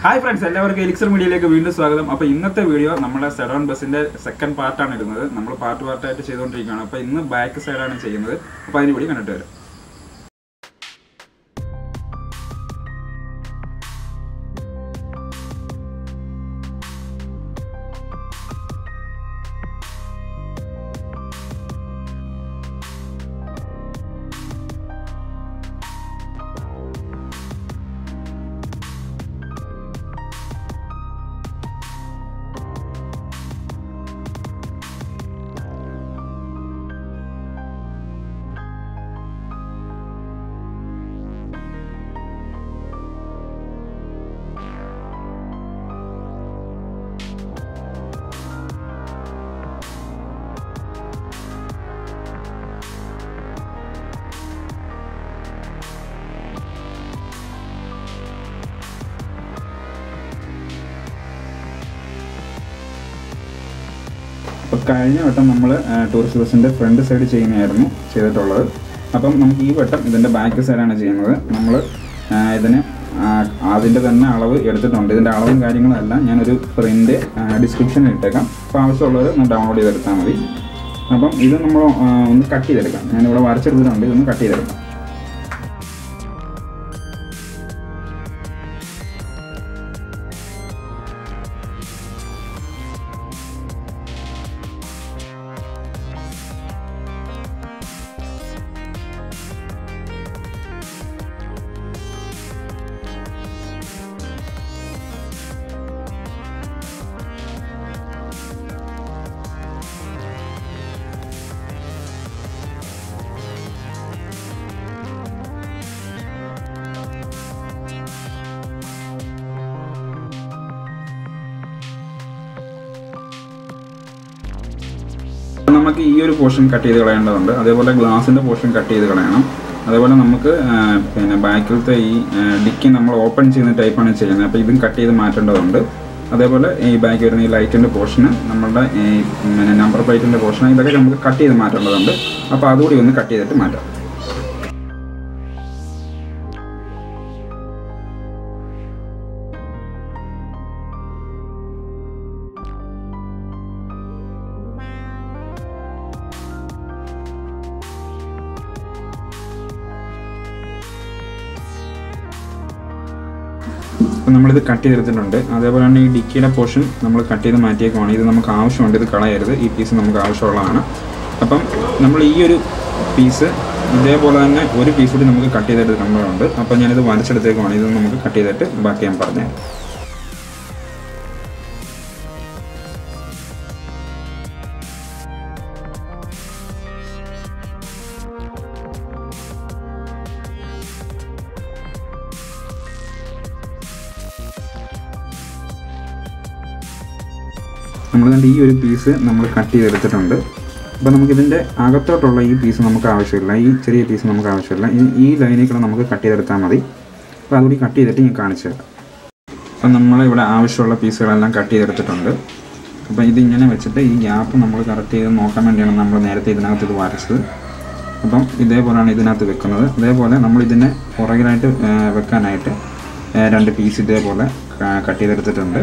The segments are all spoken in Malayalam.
ഹായ് ഫ്രണ്ട്സ് എല്ലാവർക്കും എലിക്സർ മീഡിയയിലേക്ക് വീണ്ടും സ്വാഗതം അപ്പോൾ ഇന്നത്തെ വീഡിയോ നമ്മുടെ സെഡോൺ ബസ്സിന്റെ സെക്കൻഡ് പാർട്ടാണ് ഇടുന്നത് നമ്മൾ പാർട്ട് പാർട്ടായിട്ട് ചെയ്തുകൊണ്ടിരിക്കുകയാണ് അപ്പോൾ ഇന്ന് ബാക്ക് സൈഡാണ് ചെയ്യുന്നത് അപ്പോൾ അതിന് കൂടി കണ്ടിട്ട് വരാം അപ്പോൾ കഴിഞ്ഞ വട്ടം നമ്മൾ ടൂറിസ്റ്റ് ബസ്സിൻ്റെ ഫ്രണ്ട് സൈഡ് ചെയ്യുന്നതായിരുന്നു ചെയ്തിട്ടുള്ളത് അപ്പം നമുക്ക് ഈ വട്ടം ഇതിൻ്റെ ബാക്ക് സൈഡാണ് ചെയ്യുന്നത് നമ്മൾ ഇതിന് ആ, അതിൻ്റെ തന്നെ അളവ് എടുത്തിട്ടുണ്ട് ഇതിൻ്റെ അളവും കാര്യങ്ങളും എല്ലാം ഞാനൊരു പ്രിൻ്റ് ഡിസ്ക്രിപ്ഷനിൽ ഇട്ടേക്കാം അപ്പോൾ ആവശ്യമുള്ളവർ ഒന്ന് ഡൗൺലോഡ് ചെയ്തെടുത്താൽ മതി അപ്പം ഇത് നമ്മൾ ആ, ഒന്ന് കട്ട് ചെയ്തെടുക്കാം ഞാനിവിടെ വരച്ചെടുത്തിട്ടുണ്ട് ഇതൊന്ന് കട്ട് ചെയ്തെടുക്കാം അപ്പോൾ നമുക്ക് ഈ ഒരു പോർഷൻ കട്ട് ചെയ്ത് കളയേണ്ടതുണ്ട് അതേപോലെ ഗ്ലാസിൻ്റെ പോർഷൻ കട്ട് ചെയ്ത് കളയണം അതേപോലെ നമുക്ക് ആ, പിന്നെ ബാക്കിലത്തെ ഈ ഡിക്കി നമ്മൾ ഓപ്പൺ ചെയ്യുന്ന ടൈപ്പാണ് ചെയ്യുന്നത് അപ്പോൾ ഇതും കട്ട് ചെയ്ത് മാറ്റേണ്ടതുണ്ട് അതേപോലെ ഈ ബാക്ക് വരുന്ന ഈ ലൈറ്റിൻ്റെ പോർഷന് നമ്മളുടെ ഈ പിന്നെ നമ്പർ പ്ലേറ്റിൻ്റെ പോർഷൻ ഇതൊക്കെ നമുക്ക് കട്ട് ചെയ്ത് മാറ്റേണ്ടതുണ്ട് അപ്പോൾ അതുകൂടി ഒന്ന് കട്ട് ചെയ്തിട്ട് മാറ്റാം അപ്പം നമ്മളിത് കട്ട് ചെയ്തെടുത്തിട്ടുണ്ട് അതേപോലെ തന്നെ ഈ ഡിക്കിയുടെ പോർഷൻ നമ്മൾ കട്ട് ചെയ്ത് മാറ്റിയേക്കുവാണ് ഇത് നമുക്ക് ആവശ്യമുണ്ട് ഇത് കളയരുത് ഈ പീസ് നമുക്ക് ആവശ്യമുള്ളതാണ് അപ്പം നമ്മൾ ഈ ഒരു പീസ് ഇതേപോലെ തന്നെ ഒരു പീസ് കൂടി നമുക്ക് കട്ട് ചെയ്തെടുക്കേണ്ടതുണ്ട് അപ്പം ഞാനിത് വരച്ചെടുത്തേക്കുവാണ് ഇത് നമുക്ക് കട്ട് ചെയ്തിട്ട് ബാക്കി ഞാൻ പറഞ്ഞുതരാം നമ്മൾ കണ്ട ഈ ഒരു പീസ് നമ്മൾ കട്ട് ചെയ്തെടുത്തിട്ടുണ്ട് അപ്പോൾ നമുക്കിതിൻ്റെ അകത്തോട്ടുള്ള ഈ പീസ് നമുക്ക് ആവശ്യമില്ല ഈ ചെറിയ പീസ് നമുക്ക് ആവശ്യമില്ല ഈ ഈ ലൈനിൽ കൂടെ നമുക്ക് കട്ട് ചെയ്തെടുത്താൽ മതി അപ്പോൾ അതുകൂടി കട്ട് ചെയ്തിട്ട് ഞാൻ കാണിച്ചു തരാം അപ്പം നമ്മളിവിടെ ആവശ്യമുള്ള പീസുകളെല്ലാം കട്ട് ചെയ്തെടുത്തിട്ടുണ്ട് അപ്പോൾ ഇതിങ്ങനെ വെച്ചിട്ട് ഈ ഗ്യാപ്പ് നമ്മൾ കറക്റ്റ് ചെയ്ത് നോക്കാൻ വേണ്ടിയാണ് നമ്മൾ നേരത്തെ ഇതിനകത്ത് ഇത് വരച്ചത് അപ്പം ഇതേപോലെയാണ് ഇതിനകത്ത് വെക്കുന്നത് അതേപോലെ നമ്മൾ ഇതിനെ പുറകിലായിട്ട് ആ, വെക്കാനായിട്ട് ആ, രണ്ട് പീസ് ഇതേപോലെ കട്ട് ചെയ്തെടുത്തിട്ടുണ്ട്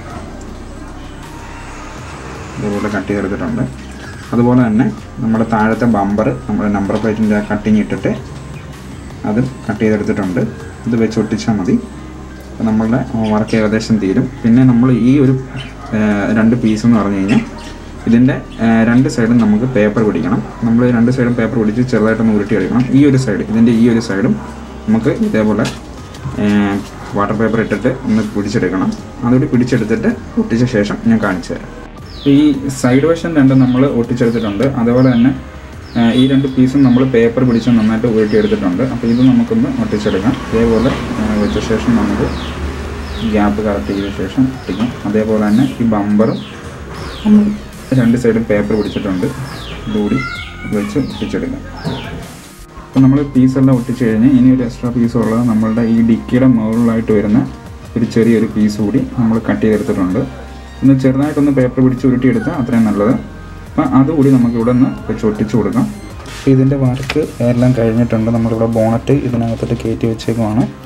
ഇതുപോലെ കട്ട് ചെയ്തെടുത്തിട്ടുണ്ട് അതുപോലെ തന്നെ നമ്മുടെ താഴത്തെ ബമ്പർ നമ്മുടെ നമ്പർ പ്ലേറ്റിൻ്റെ കട്ടിങ് ഇട്ടിട്ട് അത് കട്ട് ചെയ്തെടുത്തിട്ടുണ്ട് ഇത് വെച്ച് ഒട്ടിച്ചാൽ മതി അപ്പോൾ നമ്മളുടെ വർക്ക് ഏകദേശം തീരും പിന്നെ നമ്മൾ ഈ ഒരു ആ, രണ്ട് പീസ് എന്ന് പറഞ്ഞു കഴിഞ്ഞാൽ ഇതിൻ്റെ ആ, രണ്ട് സൈഡും നമുക്ക് പേപ്പർ പിടിക്കണം നമ്മൾ രണ്ട് സൈഡും പേപ്പർ പിടിച്ച് ചെറുതായിട്ടൊന്ന് ഉരുട്ടിയെടുക്കണം ഈ ഒരു സൈഡ് ഇതിൻ്റെ ഈ ഒരു സൈഡും നമുക്ക് ഇതേപോലെ വാട്ടർ പേപ്പർ ഇട്ടിട്ട് ഒന്ന് പിടിച്ചെടുക്കണം അതുകൂടി പിടിച്ചെടുത്തിട്ട് ഒട്ടിച്ച ശേഷം ഞാൻ കാണിച്ചു തരാം ഈ സൈഡ് വശം രണ്ടും നമ്മൾ ഒട്ടിച്ചെടുത്തിട്ടുണ്ട് അതേപോലെ തന്നെ ആ, ഈ രണ്ട് പീസും നമ്മൾ പേപ്പർ പിടിച്ച് നന്നായിട്ട് ഉരുട്ടിയെടുത്തിട്ടുണ്ട് അപ്പോൾ ഇത് നമുക്കൊന്ന് ഒട്ടിച്ചെടുക്കാം ഇതേപോലെ ആ, വെച്ച ശേഷം നമുക്ക് ഗ്യാപ്പ് കറക്റ്റ് ചെയ്ത ശേഷം ഒട്ടിക്കാം അതേപോലെ തന്നെ ഈ ബമ്പറും നമ്മൾ രണ്ട് സൈഡും പേപ്പർ പിടിച്ചിട്ടുണ്ട് ഇതുകൂടി വെച്ച് ഒട്ടിച്ചെടുക്കാം അപ്പോൾ നമ്മൾ പീസെല്ലാം ഒട്ടിച്ച് കഴിഞ്ഞ് ഇനി ഒരു എക്സ്ട്രാ പീസ് ഉള്ളത് നമ്മളുടെ ഈ ഡിക്കിയുടെ മുകളിലായിട്ട് വരുന്ന ഒരു ചെറിയൊരു പീസ് കൂടി നമ്മൾ കട്ട് ചെയ്തെടുത്തിട്ടുണ്ട് ഒന്ന് ചെറുതായിട്ടൊന്ന് പേപ്പർ പിടിച്ച് ഉരുട്ടിയെടുത്താൽ അത്രയും നല്ലത് അപ്പം അതുകൂടി നമുക്ക് ഇവിടെ നിന്ന് വെച്ച് ഒട്ടിച്ച് കൊടുക്കാം ഇതിൻ്റെ വർക്ക് എല്ലാം കഴിഞ്ഞിട്ടുണ്ട് നമ്മളിവിടെ ബോണറ്റ് ഇതിനകത്തോട്ട് കയറ്റി വെച്ചേക്കുവാണ്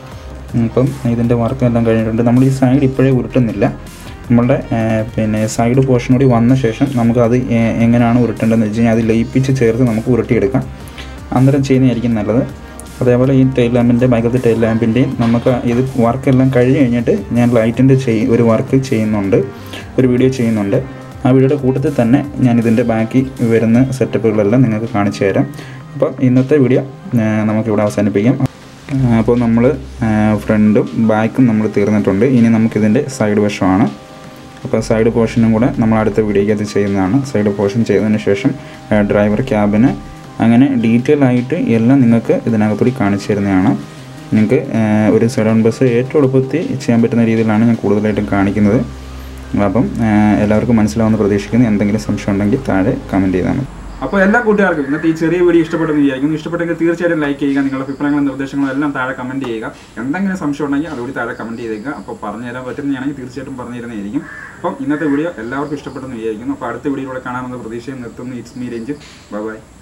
ഉം, ഇപ്പം ഇതിൻ്റെ വർക്ക് എല്ലാം കഴിഞ്ഞിട്ടുണ്ട് നമ്മൾ ഈ സൈഡ് ഇപ്പോഴേ ഉരുട്ടുന്നില്ല നമ്മളുടെ ഏർ, പിന്നെ സൈഡ് പോർഷൻ കൂടി വന്ന ശേഷം നമുക്കത് എ- എങ്ങനെയാണ് ഉരുട്ടേണ്ടതെന്ന് വെച്ച് കഴിഞ്ഞാൽ അത് ലയിപ്പിച്ച് ചേർത്ത് നമുക്ക് ഉരുട്ടിയെടുക്കാം അന്നേരം ചെയ്യുന്നതായിരിക്കും നല്ലത് അതേപോലെ ഈ ടൈൽ ലാമ്പിൻ്റെ ബൈക്കത്തെ ടൈൽ ലാമ്പിൻ്റെയും നമുക്ക് ഇത് വർക്കെല്ലാം കഴിഞ്ഞ് കഴിഞ്ഞിട്ട് ഞാൻ ലൈറ്റിൻ്റെ ചെയ് ഒരു വർക്ക് ചെയ്യുന്നുണ്ട് ഒരു വീഡിയോ ചെയ്യുന്നുണ്ട് ആ വീഡിയോയുടെ കൂട്ടത്തിൽ തന്നെ ഞാൻ ഇതിൻ്റെ ബാക്കി വരുന്ന സെറ്റപ്പുകളെല്ലാം നിങ്ങൾക്ക് കാണിച്ചു തരാം അപ്പോൾ ഇന്നത്തെ വീഡിയോ ആ, നമുക്കിവിടെ അവസാനിപ്പിക്കാം ആ, അപ്പോൾ നമ്മൾ ഫ്രണ്ടും ബാക്കും നമ്മൾ തീർന്നിട്ടുണ്ട് ഇനി നമുക്കിതിൻ്റെ സൈഡ് വശമാണ് അപ്പോൾ സൈഡ് പോർഷനും കൂടെ നമ്മൾ അടുത്ത വീഡിയോയ്ക്കകത്ത് ചെയ്യുന്നതാണ് സൈഡ് പോർഷൻ ചെയ്തതിന് ശേഷം ഡ്രൈവർ ക്യാബിന് അങ്ങനെ ഡീറ്റെയിൽ ആയിട്ട് എല്ലാം നിങ്ങൾക്ക് ഇതിനകത്തൂടി കാണിച്ചു തരുന്നതാണ് നിങ്ങൾക്ക് ഏഹ്, ഒരു സെഡോൺ ബസ് ഏറ്റവും എളുപ്പത്തിൽ ചെയ്യാൻ പറ്റുന്ന രീതിയിലാണ് ഞാൻ കൂടുതലായിട്ടും കാണിക്കുന്നത് അപ്പം ഏഹ്, എല്ലാവർക്കും മനസ്സിലാവുന്ന പ്രതീക്ഷിക്കുന്നു എന്തെങ്കിലും സംശയം ഉണ്ടെങ്കിൽ താഴെ കമൻറ്റ് ചെയ്താൽ മതി അപ്പോൾ എല്ലാ കൂട്ടുകാർക്കും ഇന്നത്തെ ഈ ചെറിയ വീഡിയോ ഇഷ്ടപ്പെട്ടെന്ന് വിചാരിക്കുന്നു ഇഷ്ടപ്പെട്ടെങ്കിൽ തീർച്ചയായിട്ടും ലൈക്ക് ചെയ്യുക നിങ്ങളുടെ അഭിപ്രായങ്ങളും നിർദ്ദേശങ്ങളും എല്ലാം താഴെ കമൻറ്റ് ചെയ്യുക എന്തെങ്കിലും സംശയം ഉണ്ടെങ്കിൽ അതുകൂടി താഴെ കമൻറ്റ് ചെയ്തേക്കുക അപ്പോൾ പറഞ്ഞു തരാൻ പറ്റുന്നതാണെങ്കിൽ തീർച്ചയായിട്ടും പറഞ്ഞു തരുന്നതായിരിക്കും അപ്പം ഇന്നത്തെ വീഡിയോ എല്ലാവർക്കും ഇഷ്ടപ്പെട്ടെന്ന് വിചാരിക്കുന്നു അപ്പോൾ അടുത്ത വീഡിയോയിലൂടെ കാണാമെന്ന പ്രതീക്ഷയും നിർത്തുന്നു it's me Ranjith bye by